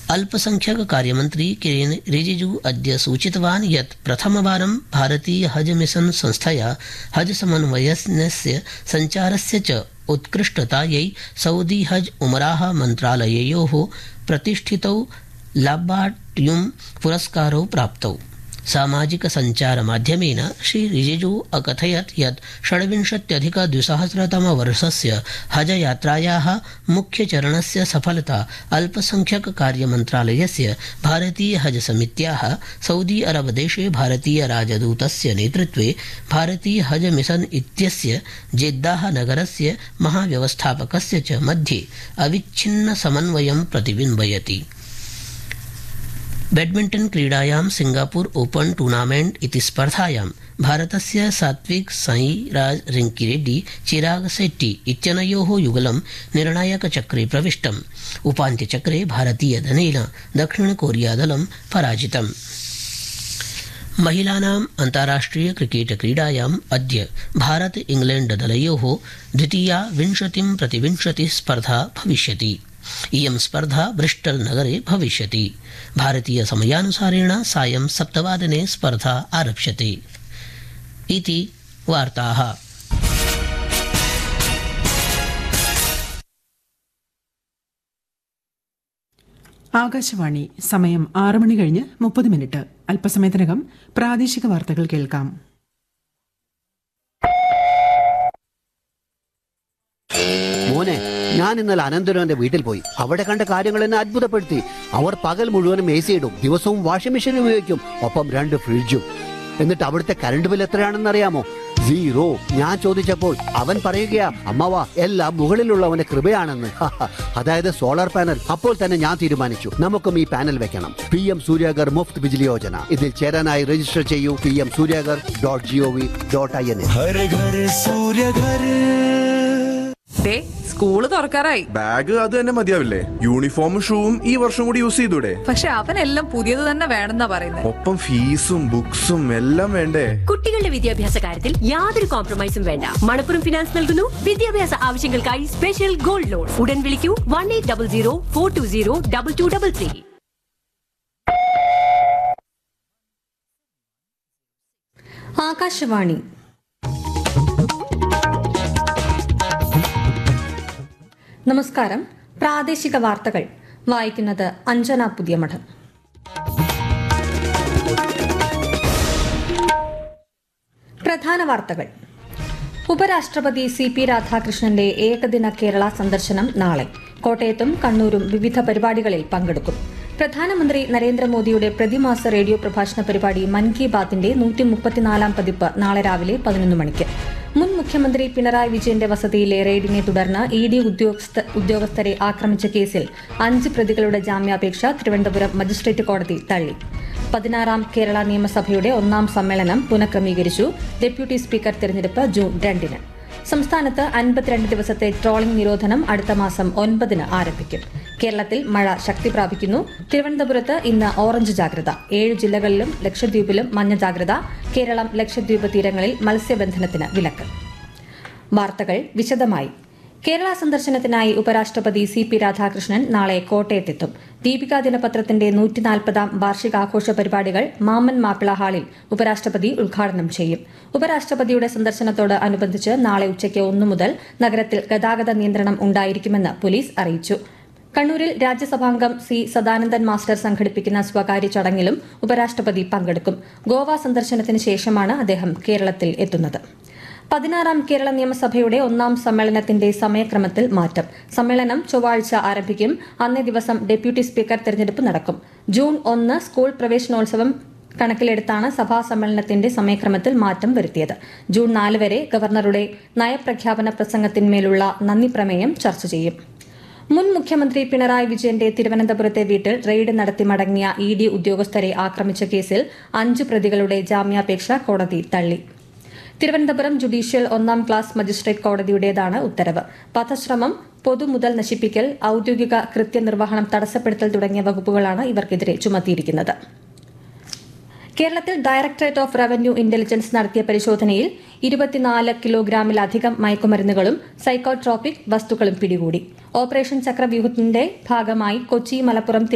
अल्पसंख्यक कार्यमन्त्री किरेन रिजिजू अद्य सूचितवान् यत् प्रथमवारं भारतीय हज मिशन संस्थया हज समन्वयस्य सञ्चारस्य च उत्कृष्टतायै सऊदी हज उमराह मन्त्रालययोः प्रतिष्ठितौ लाब्बाट्युम् पुरस्कारौ प्राप्तौ सामाजिक सञ्चारमाध्यमेन श्री रिजिजू अकथयत् यत् षड्विंशत्यधिक द्विसहस्रतमवर्षस्य हजयात्रायाः मुख्यचरणस्य सफलता अल्पसंख्यक कार्यमन्त्रालयस्य भारतीय हज समित्याः सऊदी अरब देशे भारतीय राजदूतस्य नेतृत्वे भारतीय हज मिशन इत्यस्य जेद्दाह नगरस्य महाव्यवस्थापकस्य च मध्ये अविच्छिन्न समन्वयं प्रतिबिम्बयति बैडमिण्टन् क्रीडायां सिंगापुर ओपन टूर्नामेण्ट् इति स्पर्धायां भारतस्य सात्विक साईराज रिङ्किरेड्डी चिराग शेट्टी इत्यनयोः युगलं निर्णायकचक्रे प्रविष्टम् उपान्त्यचक्रे भारतीयदलेन दक्षिणकोरियादलं पराजितम् महिलानाम् अन्ताराष्ट्रिय क्रिकेट क्रीडायाम् अद्य भारत इंग्लैण्ड दलयोः द्वितीया विंशतिं प्रतिविंशतिः स्पर्धा भविष्यति इयं स्पर्धा ब्रिस्टल् नगरे भविष्यति भारतीय समयानुसारेण सायं सप्तवादने स्पर्धा आरप्स्यते इति वार्ताः ആകാശവാണി സമയം ആറ് മണി കഴിഞ്ഞ് മുപ്പത് മിനിറ്റ് അല്പസമയത്തിനകം പ്രാദേശിക വാർത്തകൾ കേൾക്കാം മോനെ ഞാൻ ഇന്നലെ അനന്തരവന്റെ വീട്ടിൽ പോയി അവിടെ കണ്ട കാര്യങ്ങൾ എന്നെ അത്ഭുതപ്പെടുത്തി അവർ പകൽ മുഴുവനും എ സി ഇടും ദിവസവും വാഷിംഗ് മെഷീൻ ഉപയോഗിക്കും ഒപ്പം രണ്ട് ഫ്രിഡ്ജും എന്നിട്ട് അവിടുത്തെ കറണ്ട് ബിൽ എത്രയാണെന്ന് അറിയാമോ സീറോ ഞാൻ ചോദിച്ചപ്പോൾ അവൻ പറയുകയാ അമ്മവ എല്ലാം മുകളിലുള്ളവന്റെ കൃപയാണെന്ന് അതായത് സോളാർ പാനൽ അപ്പോൾ തന്നെ ഞാൻ തീരുമാനിച്ചു നമുക്കും ഈ പാനൽ വെക്കണം പി എം സൂര്യാഗർ മുഫ്ത് ബിജിലി യോജന ഇതിൽ ചേരാനായി രജിസ്റ്റർ ചെയ്യൂ P M Suryaghar dot G O V dot I N हर घर सूर्य घर ദേ സ്കൂള് തുറക്കാറായി ബാഗ് അത് തന്നെ മതിയാവില്ലേ യൂണിഫോമും ഷൂവും ഈ വർഷം കൂടി യൂസ് ചെയ്തൂടെ പക്ഷെ അവനെല്ലാം പുതിയത് തന്നെ വേണമെന്നാ പറയുന്നത് ഒപ്പം ഫീസും ബുക്സും എല്ലാം വേണ്ടേ കുട്ടികളുടെ വിദ്യാഭ്യാസ കാര്യത്തിൽ യാതൊരു കോംപ്രമൈസും വേണ്ട മണപ്പുറം ഫിനാൻസ് നൽകുന്നു വിദ്യാഭ്യാസ ആവശ്യങ്ങൾക്കായി സ്പെഷ്യൽ ഗോൾഡ് ലോൺ ഉടൻ വിളിക്കൂ one eight double zero four two zero double two double three Akashvani നമസ്കാരം പ്രാദേശിക വാർത്തകൾ വായിക്കുന്നത് അഞ്ജന പുതിയമഠം പ്രധാന വാർത്തകൾ ഉപരാഷ്ട്രപതി സി പി രാധാകൃഷ്ണന്റെ ഏകദിന കേരള സന്ദർശനം നാളെ കോട്ടയത്തും കണ്ണൂരും വിവിധ പരിപാടികളിൽ പങ്കെടുക്കും പ്രധാനമന്ത്രി നരേന്ദ്രമോദിയുടെ പ്രതിമാസ റേഡിയോ പ്രഭാഷണ പരിപാടി മൻ കി ബാത്തിന്റെ നൂറ്റി മുപ്പത്തിനാലാം പതിപ്പ് നാളെ രാവിലെ പതിനൊന്ന് മണിക്ക് മുൻ മുഖ്യമന്ത്രി പിണറായി വിജയന്റെ വസതിയിലെ റെയ്ഡിനെ തുടർന്ന് ഇ ഡി ഉദ്യോഗസ്ഥ ഉദ്യോഗസ്ഥരെ ആക്രമിച്ച കേസിൽ അഞ്ച് പ്രതികളുടെ ജാമ്യാപേക്ഷ തിരുവനന്തപുരം മജിസ്ട്രേറ്റ് കോടതി തള്ളി പതിനാറാം കേരള നിയമസഭയുടെ ഒന്നാം സമ്മേളനം പുനഃക്രമീകരിച്ചു ഡെപ്യൂട്ടി സ്പീക്കർ തെരഞ്ഞെടുപ്പ് ജൂൺ രണ്ടിന് സംസ്ഥാനത്ത് അൻപത്തിരണ്ട് ദിവസത്തെ ട്രോളിംഗ് നിരോധനം അടുത്ത മാസം ഒൻപതിന് ആരംഭിക്കും കേരളത്തിൽ മഴ ശക്തി പ്രാപിക്കുന്നു തിരുവനന്തപുരത്ത് ഇന്ന് ഓറഞ്ച് ജാഗ്രത ഏഴ് ജില്ലകളിലും ലക്ഷദ്വീപിലും മഞ്ഞ ജാഗ്രത കേരളം ലക്ഷദ്വീപ് തീരങ്ങളിൽ മത്സ്യബന്ധനത്തിന് വിലക്ക് വാർത്തകൾ വിശദമായി കേരള സന്ദർശനത്തിനായി ഉപരാഷ്ട്രപതി സി പി രാധാകൃഷ്ണൻ നാളെ കോട്ടയത്തെത്തും ദീപിക ദിനപത്രത്തിന്റെ നൂറ്റിനാൽപ്പതാം വാർഷികാഘോഷ പരിപാടികൾ മാമൻ മാപ്പിള ഹാളിൽ ഉപരാഷ്ട്രപതി ഉദ്ഘാടനം ചെയ്യും ഉപരാഷ്ട്രപതിയുടെ സന്ദർശനത്തോട് അനുബന്ധിച്ച് നാളെ ഉച്ചയ്ക്ക് ഒന്നു മുതൽ നഗരത്തിൽ ഗതാഗത നിയന്ത്രണം ഉണ്ടായിരിക്കുമെന്ന് പോലീസ് അറിയിച്ചു കണ്ണൂരിൽ രാജ്യസഭാംഗം സി സദാനന്ദൻ മാസ്റ്റർ സംഘടിപ്പിക്കുന്ന സ്വകാര്യ ചടങ്ങിലും ഉപരാഷ്ട്രപതി പങ്കെടുക്കും ഗോവ സന്ദർശനത്തിന് ശേഷമാണ് അദ്ദേഹം കേരളത്തിൽ എത്തുന്നത് പതിനാറാം കേരള നിയമസഭയുടെ ഒന്നാം സമ്മേളനത്തിന്റെ സമയക്രമത്തിൽ മാറ്റം സമ്മേളനം ചൊവ്വാഴ്ച ആരംഭിക്കും അന്നേ ദിവസം ഡെപ്യൂട്ടി സ്പീക്കർ തെരഞ്ഞെടുപ്പ് നടക്കും ജൂൺ ഒന്ന് സ്കൂൾ പ്രവേശനോത്സവം കണക്കിലെടുത്താണ് സഭാ സമ്മേളനത്തിന്റെ സമയക്രമത്തിൽ മാറ്റം വരുത്തിയത് ജൂൺ നാല് വരെ ഗവർണറുടെ നയപ്രഖ്യാപന പ്രസംഗത്തിന്മേലുള്ള നന്ദി പ്രമേയം ചർച്ച ചെയ്യും മുൻ മുഖ്യമന്ത്രി പിണറായി വിജയന്റെ തിരുവനന്തപുരത്തെ വീട്ടിൽ റെയ്ഡ് നടത്തി മടങ്ങിയ ഇ ഡി ഉദ്യോഗസ്ഥരെ ആക്രമിച്ച കേസിൽ അഞ്ച് പ്രതികളുടെ ജാമ്യാപേക്ഷ കോടതി തള്ളി തിരുവനന്തപുരം ജുഡീഷ്യൽ ഒന്നാം ക്ലാസ് മജിസ്ട്രേറ്റ് കോടതിയുടേതാണ് ഉത്തരവ് വധശ്രമം പൊതുമുതൽ നശിപ്പിക്കൽ ഔദ്യോഗിക കൃത്യനിർവഹണം തടസ്സപ്പെടുത്തൽ തുടങ്ങിയ വകുപ്പുകളാണ് ഇവർക്കെതിരെ ചുമത്തിയിരിക്കുന്നത് കേരളത്തിൽ ഡയറക്ടറേറ്റ് ഓഫ് റവന്യൂ ഇന്റലിജൻസ് നടത്തിയ പരിശോധനയിൽ ഇരുപത്തിനാല് കിലോഗ്രാമിലധികം മയക്കുമരുന്നുകളും സൈക്കോട്രോപിക് വസ്തുക്കളും പിടികൂടി ഓപ്പറേഷൻ ചക്രവ്യൂഹത്തിന്റെ ഭാഗമായി കൊച്ചി മലപ്പുറം